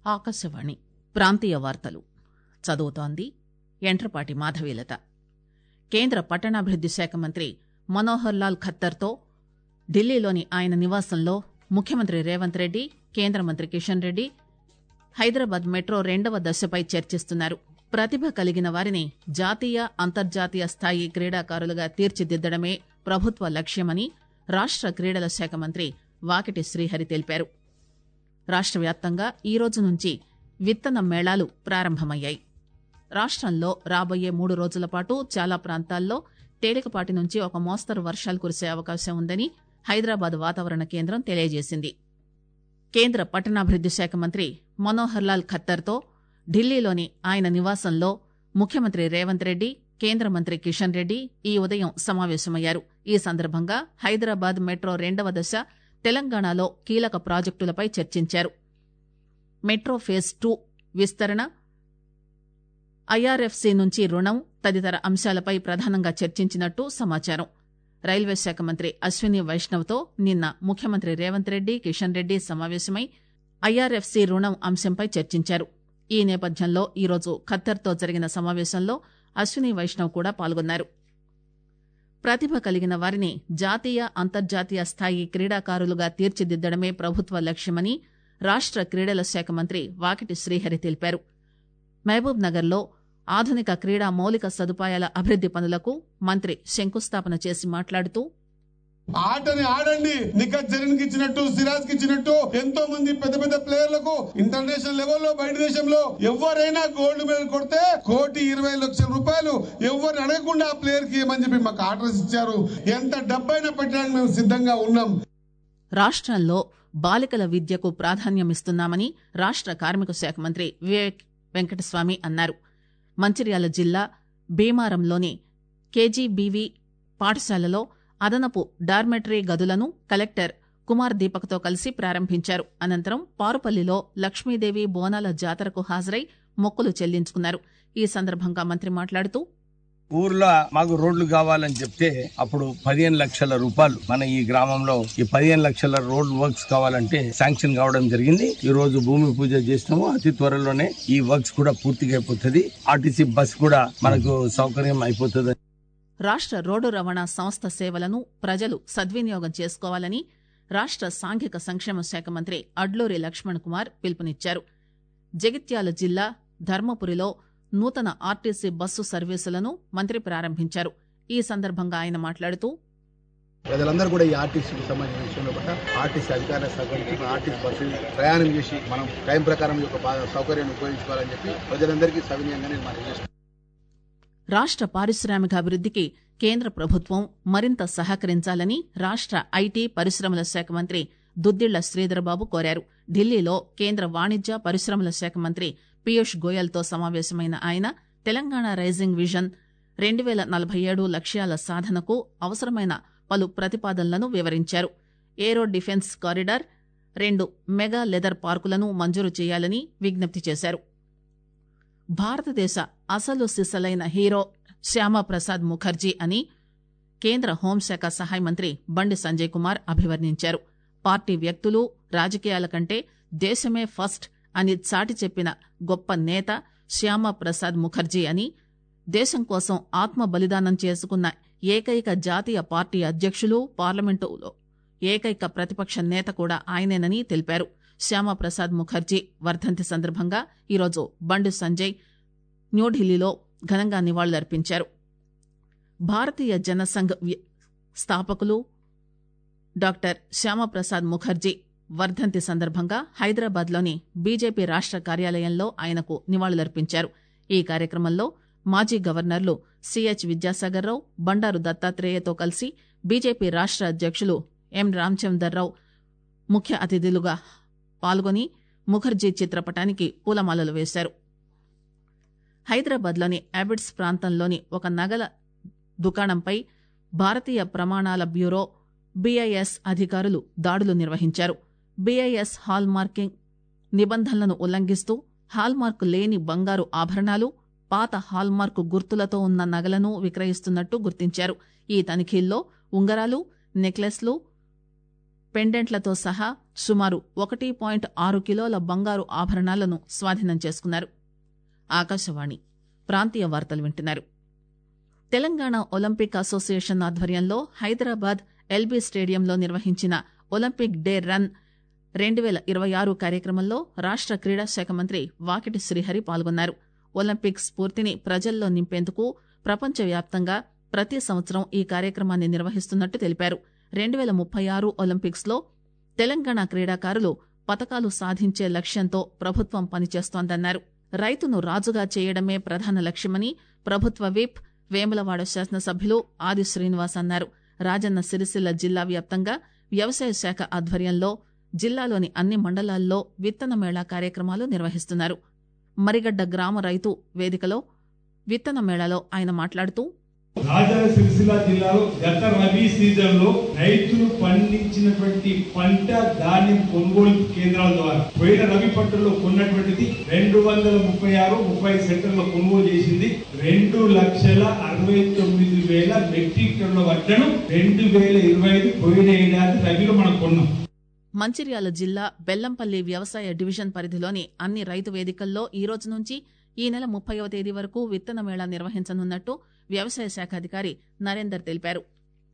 ఆకాశవాణి ప్రాంతీయ వార్తలు చదువుతోంది ఎంట్రపాటి మాధవీలత కేంద్ర పట్టణాభివృద్ది శాఖ మంత్రి మనోహర్ లాల్ ఖట్టర్తో ఢిల్లీలోని ఆయన నివాసంలో ముఖ్యమంత్రి రేవంత్ రెడ్డి కేంద్ర మంత్రి కిషన్ రెడ్డి హైదరాబాద్ మెట్రో రెండవ దశపై చర్చిస్తున్నారు ప్రతిభ కలిగిన వారిని జాతీయ అంతర్జాతీయ స్థాయి క్రీడాకారులుగా తీర్చిదిద్దడమే ప్రభుత్వ లక్ష్యమని రాష్ట క్రీడల శాఖ మంత్రి వాకిటి శ్రీహరి తెలిపారు రాష్ట వ్యాప్తంగా ఈ రోజు నుంచి విత్తన మేళాలు ప్రారంభమయ్యాయి రాష్టంలో రాబోయే మూడు రోజుల పాటు చాలా ప్రాంతాల్లో తేలికపాటి నుంచి ఒక మోస్తరు వర్షాలు కురిసే అవకాశం ఉందని హైదరాబాద్ వాతావరణ కేంద్రం తెలియజేసింది కేంద్ర పట్టణాభివృద్ది శాఖ మంత్రి మనోహర్ లాల్ ఖట్టర్తో ఢిల్లీలోని ఆయన నివాసంలో ముఖ్యమంత్రి రేవంత్ రెడ్డి కేంద్ర మంత్రి కిషన్ రెడ్డి ఈ ఉదయం సమావేశమయ్యారు ఈ సందర్భంగా హైదరాబాద్ మెట్రో రెండవ దశ తెలంగాణలో కీలక ప్రాజెక్టులపై చర్చించారు మెట్రో ఫేజ్ టూ విస్తరణ ఐఆర్ఎఫ్సి నుంచి రుణం తదితర అంశాలపై ప్రధానంగా చర్చించినట్టు సమాచారం రైల్వే శాఖ మంత్రి అశ్విని వైష్ణవ్తో నిన్న ముఖ్యమంత్రి రేవంత్ రెడ్డి కిషన్ రెడ్డి సమావేశమై ఐఆర్ఎఫ్సి రుణం అంశంపై చర్చించారు ఈ నేపథ్యంలో ఈరోజు ఖత్తర్తో జరిగిన సమావేశంలో అశ్విని వైష్ణవ్ కూడా పాల్గొన్నారు ప్రతిభ కలిగిన వారిని జాతీయ అంతర్జాతీయ స్థాయి క్రీడాకారులుగా తీర్చిదిద్దడమే ప్రభుత్వ లక్ష్యమని రాష్ట క్రీడల శాఖ మంత్రి వాకిటి శ్రీహరి తెలిపారు మహబూబ్ నగర్లో ఆధునిక క్రీడా మౌలిక సదుపాయాల అభివృద్ది పనులకు మంత్రి శంకుస్థాపన చేసి మాట్లాడుతూ ఆటని ఆడండి నిఖత్ జరీన్ కి ఇచ్చినట్టు సిరాజ్ కి ఇచ్చినట్టు ఎంతో మంది పెద్ద పెద్ద ప్లేయర్లకు ఇంటర్నేషనల్ లెవెల్లో బయట దేశంలో ఎవరైనా గోల్డ్ మెడల్ కొడితే కోటి ఇరవై లక్షల రూపాయలు ఎవరిని అడగకుండా ఆ ప్లేయర్ కి ఇవ్వమని చెప్పి మాకు ఆర్డర్స్ ఇచ్చారు ఎంత డబ్బైనా పెట్టడానికి మేము సిద్ధంగా ఉన్నాం రాష్టంలో బాలికల విద్యకు ప్రాధాన్యమిస్తున్నామని రాష్ట కార్మిక శాఖ మంత్రి వివేక్ వెంకటస్వామి అన్నారు మంచిర్యాల జిల్లా భీమారంలోని కేజీబీవీ పాఠశాలలో అదనపు డార్మెటరీ గదులను కలెక్టర్ కుమార్ దీపక్తో కలిసి ప్రారంభించారు అనంతరం పారుపల్లిలో లక్ష్మీదేవి బోనాల జాతరకు హాజరై మొక్కులు చెల్లించుకున్నారు ఈ సందర్భంగా మంత్రి మాట్లాడుతూ ఊర్లో మాకు రోడ్లు కావాలని చెప్తే అప్పుడు పదిహేను లక్షల రూపాయలు మన ఈ గ్రామంలో ఈ పదిహేను లక్షల రోడ్ వర్క్స్ కావాలంటే శాంక్షన్ కావడం జరిగింది ఈ రోజు భూమి పూజ చేసినాము అతి త్వరలోనే ఈ వర్క్స్ కూడా పూర్తిగా అయిపోతుంది ఆర్టీసీ బస్ కూడా మనకు సౌకర్యం అయిపోతుంది రాష్ట రోడ్డు రవాణా సంస్థ సేవలను ప్రజలు సద్వినియోగం చేసుకోవాలని రాష్ట సాంఘిక సంక్షేమ శాఖ మంత్రి అడ్లూరి లక్ష్మణ్ కుమార్ పిలుపునిచ్చారు జగిత్యాల జిల్లా ధర్మపురిలో నూతన ఆర్టీసీ బస్సు సర్వీసులను మంత్రి ప్రారంభించారు ఈ సందర్భంగా ఆయన మాట్లాడుతూ ప్రజలందరూ కూడా ఈ ఆర్టీసీకి సంబంధించిన విషయంలో కూడా ఆర్టీసీ అధికారుల సహకరించి ఆర్టీసీ బస్సు ప్రయాణం చేసి మనం టైం ప్రకారం యొక్క బాగా సౌకర్యాన్ని ఉపయోగించుకోవాలని చెప్పి ప్రజలందరికీ సవినీయంగా నేను మనం చేస్తున్నాను రాష్ట పారిశ్రామికాభివృద్దికి కేంద్ర ప్రభుత్వం మరింత సహకరించాలని రాష్ట ఐటీ పరిశ్రమల శాఖ మంత్రి దుద్దిళ్ల శ్రీధరబాబు కోరారు ఢిల్లీలో కేంద్ర వాణిజ్య పరిశ్రమల శాఖ మంత్రి పీయూష్ గోయల్తో సమావేశమైన ఆయన తెలంగాణ రైజింగ్ విజన్ రెండు పేల నలభై ఏడు లక్ష్యాల సాధనకు అవసరమైన పలు ప్రతిపాదనలను వివరించారు ఏరో డిఫెన్స్ కారిడార్ రెండు మెగా లెదర్ పార్కులను మంజూరు చేయాలని విజ్ఞప్తి చేశారు భారతదేశ అసలు సిసలైన హీరో శ్యామప్రసాద్ ముఖర్జీ అని కేంద్ర హోంశాఖ సహాయ మంత్రి బండి సంజయ్ కుమార్ అభివర్ణించారు పార్టీ వ్యక్తులు రాజకీయాల కంటే దేశమే ఫస్ట్ అని చాటి చెప్పిన గొప్ప నేత శ్యామప్రసాద్ ముఖర్జీ అని దేశం కోసం ఆత్మ బలిదానం చేసుకున్న ఏకైక జాతీయ పార్టీ అధ్యక్షులు పార్లమెంటులో ఏకైక ప్రతిపక్ష నేత కూడా ఆయనేనని తెలిపారు శ్యామప్రసాద్ ముఖర్జీ వర్ధంతి సందర్భంగా ఈరోజు బండి సంజయ్ న్యూఢిల్లీలో ఘనంగా నివాళులర్పించారు భారతీయ జనసంఘ్ స్థాపకులు డాక్టర్ శ్యామప్రసాద్ ముఖర్జీ వర్ధంతి సందర్భంగా హైదరాబాద్లోని బీజేపీ రాష్ట కార్యాలయంలో ఆయనకు నివాళులర్పించారు ఈ కార్యక్రమంలో మాజీ గవర్నర్లు సిహెచ్ విద్యాసాగర్రావు బండారు దత్తాత్రేయతో కలిసి బీజేపీ రాష్ట అధ్యక్షులు ఎం రామచందర్రావు ముఖ్య అతిథులుగా పాల్గొని ముఖర్జీ చిత్రపటానికి పూలమాలలు వేశారు హైదరాబాద్లోని అబిడ్స్ ప్రాంతంలోని ఒక నగల దుకాణంపై భారతీయ ప్రమాణాల బ్యూరో బీఐఎస్ అధికారులు దాడులు నిర్వహించారు బీఐఎస్ హాల్ మార్కింగ్ నిబంధనలను ఉల్లంఘిస్తూ హాల్మార్క్ లేని బంగారు ఆభరణాలు పాత హాల్మార్క్ గుర్తులతో ఉన్న నగలను విక్రయిస్తున్నట్టు గుర్తించారు ఈ తనిఖీల్లో ఉంగరాలు నెక్లెస్లు పెండెంట్లతో సహా సుమారు ఒకటి పాయింట్ ఆరు కిలోల బంగారు ఆభరణాలను స్వాధీనం చేసుకున్నారు ఆకాశవాణి ప్రాంతీయ వార్తలు వింటున్నారు తెలంగాణ ఒలింపిక్ అసోసియేషన్ ఆధ్వర్యంలో హైదరాబాద్ ఎల్బీ స్టేడియంలో నిర్వహించిన ఒలింపిక్ డే రన్ రెండు వేల ఇరవై ఆరు కార్యక్రమంలో రాష్ట క్రీడా శాఖ మంత్రి వాకిటి శ్రీహరి పాల్గొన్నారు ఒలింపిక్ స్ఫూర్తిని ప్రజల్లో నింపేందుకు ప్రపంచవ్యాప్తంగా ప్రతి సంవత్సరం ఈ కార్యక్రమాన్ని నిర్వహిస్తున్నట్టు తెలిపారు రెండు వేల ముప్పై ఆరు ఒలింపిక్స్ లో తెలంగాణ క్రీడాకారులు పతకాలు సాధించే లక్ష్యంతో ప్రభుత్వం పనిచేస్తోందన్నారు రైతును రాజుగా చేయడమే ప్రధాన లక్ష్యమని ప్రభుత్వ విప్ వేములవాడ శాసనసభ్యులు ఆది శ్రీనివాస్ అన్నారు రాజన్న సిరిసిల్ల జిల్లా వ్యాప్తంగా వ్యవసాయ శాఖ ఆధ్వర్యంలో జిల్లాలోని అన్ని మండలాల్లో విత్తన మేళా కార్యక్రమాలు నిర్వహిస్తున్నారు మరిగడ్డ గ్రామ రైతు వేదికలో విత్తన మేళాలో ఆయన మాట్లాడుతూ రాజన్న సిరిసిల్ల జిల్లాలో గత రబీ సీజన్ లో రైతులు పండించినటువంటి పంట ధాన్యం కొనుగోలు కేంద్రాల ద్వారా పోయిన రబీ పంటలో కొన్నటువంటిది రెండు వందల ముప్పై ఆరు ముప్పై సెంటర్లో కొనుగోలు చేసింది రెండు లక్షల అరవై తొమ్మిది వేల మెట్రిక్ టన్నుల వడ్డను రెండు వేల ఇరవై ఐదు పోయిన ఏడాది రబీలో మనం కొన్నాం మంచిర్యాల జిల్లా బెల్లంపల్లి వ్యవసాయ డివిజన్ పరిధిలోని అన్ని రైతు వేదికల్లో ఈ రోజు నుంచి ఈ నెల ముప్పైవ తేదీ వరకు విత్తన మేళా నిర్వహించనున్నట్టు వ్యవసాయ శాఖ అధికారి నరేందర్ తెలిపారు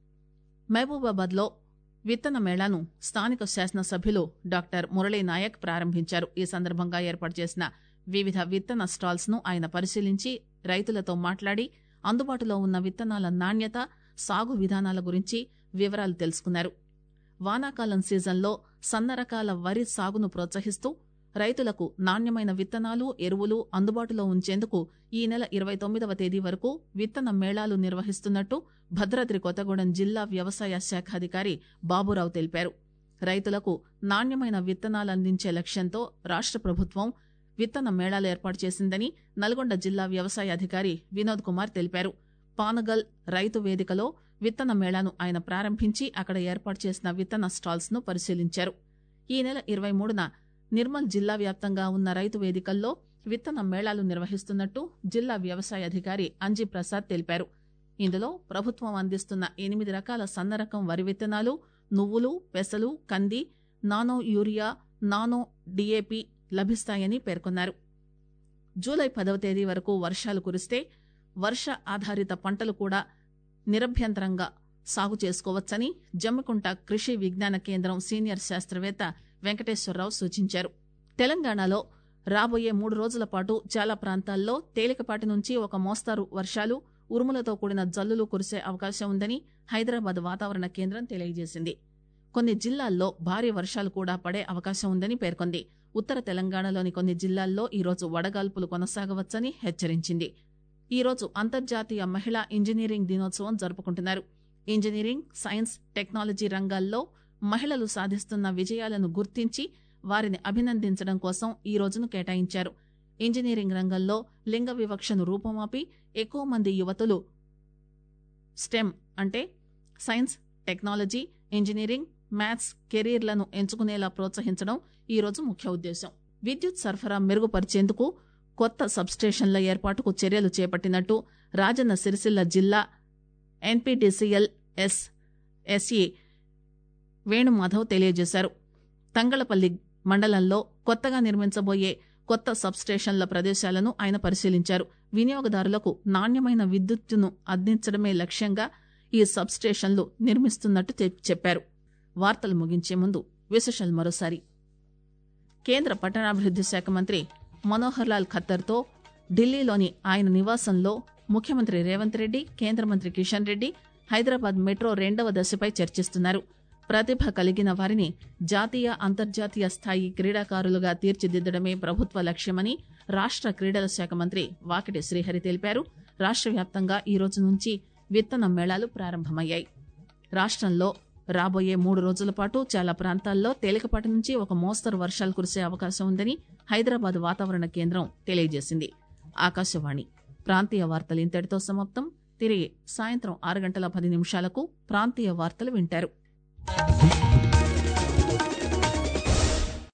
మహబూబాబాద్ లో విత్తన మేళాను స్థానిక శాసనసభ్యులు డాక్టర్ మురళీ నాయక్ ప్రారంభించారు ఈ సందర్భంగా ఏర్పాటు చేసిన వివిధ విత్తన స్టాల్స్ ను ఆయన పరిశీలించి రైతులతో మాట్లాడి అందుబాటులో ఉన్న విత్తనాల నాణ్యత సాగు విధానాల గురించి వివరాలు తెలుసుకున్నారు వానాకాలం సీజన్లో సన్న రకాల వరి సాగును ప్రోత్సహిస్తూ రైతులకు నాణ్యమైన విత్తనాలు ఎరువులు అందుబాటులో ఉంచేందుకు ఈ నెల ఇరవై తొమ్మిదవ తేదీ వరకు విత్తన మేళాలు నిర్వహిస్తున్నట్టు భద్రాద్రి కొత్తగూడెం జిల్లా వ్యవసాయ శాఖ అధికారి బాబురావు తెలిపారు రైతులకు నాణ్యమైన విత్తనాలు అందించే లక్ష్యంతో రాష్ట్ర ప్రభుత్వం విత్తన మేళాలు ఏర్పాటు చేసిందని నల్గొండ జిల్లా వ్యవసాయ అధికారి వినోద్ కుమార్ తెలిపారు పానగల్ రైతు వేదికలో విత్తన మేళాను ఆయన ప్రారంభించి అక్కడ ఏర్పాటు చేసిన విత్తన స్టాల్స్ ను పరిశీలించారు ఈ నెల ఇరవై మూడున నిర్మల్ జిల్లా వ్యాప్తంగా ఉన్న రైతు వేదికల్లో విత్తన మేళాలు నిర్వహిస్తున్నట్టు జిల్లా వ్యవసాయ అధికారి అంజీ ప్రసాద్ తెలిపారు ఇందులో ప్రభుత్వం అందిస్తున్న ఎనిమిది రకాల సన్నరకం వరి విత్తనాలు నువ్వులు పెసలు కంది నానో యూరియా నానో డిఏపి లభిస్తాయని పేర్కొన్నారు జూలై పదవ తేదీ వరకు వర్షాలు కురిస్తే వర్ష ఆధారిత పంటలు కూడా నిరభ్యంతరంగా సాగు చేసుకోవచ్చని జమ్మికుంట కృషి విజ్ఞాన కేంద్రం సీనియర్ శాస్త్రవేత్త వెంకటేశ్వరరావు సూచించారు తెలంగాణలో రాబోయే మూడు రోజుల పాటు చాలా ప్రాంతాల్లో తేలికపాటి నుంచి ఒక మోస్తారు వర్షాలు ఉరుములతో కూడిన జల్లులు కురిసే అవకాశం ఉందని హైదరాబాద్ వాతావరణ కేంద్రం తెలియజేసింది కొన్ని జిల్లాల్లో భారీ వర్షాలు కూడా పడే అవకాశం ఉందని పేర్కొంది ఉత్తర తెలంగాణలోని కొన్ని జిల్లాల్లో ఈరోజు వడగాల్పులు కొనసాగవచ్చని హెచ్చరించింది ఈరోజు అంతర్జాతీయ మహిళా ఇంజనీరింగ్ దినోత్సవం జరుపుకుంటున్నారు ఇంజనీరింగ్ సైన్స్ టెక్నాలజీ రంగాల్లో మహిళలు సాధిస్తున్న విజయాలను గుర్తించి వారిని అభినందించడం కోసం ఈ రోజును కేటాయించారు ఇంజనీరింగ్ రంగంలో లింగ వివక్షను రూపమాపి ఎక్కువ మంది యువతులు స్టెమ్ అంటే సైన్స్ టెక్నాలజీ ఇంజనీరింగ్ మ్యాథ్స్ కెరీర్లను ఎంచుకునేలా ప్రోత్సహించడం ఈ రోజు ముఖ్య ఉద్దేశం విద్యుత్ సరఫరా మెరుగుపరిచేందుకు కొత్త సబ్స్టేషన్ల ఏర్పాటుకు చర్యలు చేపట్టినట్టు రాజన్న సిరిసిల్ల జిల్లా ఎన్పీడీసీఎల్ ఎస్ ఎస్ఈ వేణుమాధవ్ తెలియజేశారు తంగళపల్లి మండలంలో కొత్తగా నిర్మించబోయే కొత్త సబ్స్టేషన్ల ప్రదేశాలను ఆయన పరిశీలించారు వినియోగదారులకు నాణ్యమైన విద్యుత్తును అందించడమే లక్ష్యంగా ఈ సబ్స్టేషన్లు నిర్మిస్తున్నట్టు తె- చెప్పారు వార్తలు ముగించే ముందు విశేషాలు మరోసారి కేంద్ర పట్టణాభివృద్ది శాఖ మంత్రి మనోహర్ లాల్ ఖట్టర్తో ఢిల్లీలోని ఆయన నివాసంలో ముఖ్యమంత్రి రేవంత్ రెడ్డి కేంద్ర మంత్రి కిషన్ రెడ్డి హైదరాబాద్ మెట్రో రెండవ దశపై చర్చిస్తున్నారు ప్రతిభ కలిగిన వారిని జాతీయ అంతర్జాతీయ స్థాయి క్రీడాకారులుగా తీర్చిదిద్దడమే ప్రభుత్వ లక్ష్యమని రాష్ట్ర క్రీడల శాఖ మంత్రి వాకిటి శ్రీహరి తెలిపారు రాష్ట్ర వ్యాప్తంగా ఈ రోజు నుంచి విత్తన మేళాలు ప్రారంభమయ్యాయి రాష్ట్రంలో రాబోయే మూడు రోజుల పాటు చాలా ప్రాంతాల్లో తేలికపాటి నుంచి ఒక మోస్తరు వర్షాలు కురిసే అవకాశం ఉందని హైదరాబాద్ వాతావరణ కేంద్రం తెలియజేసింది ఆకాశవాణి ప్రాంతీయ వార్తలు ఇంతటితో సమాప్తం తిరిగి సాయంత్రం ఆరు గంటల పది నిమిషాలకు ప్రాంతీయ వార్తలు వింటారు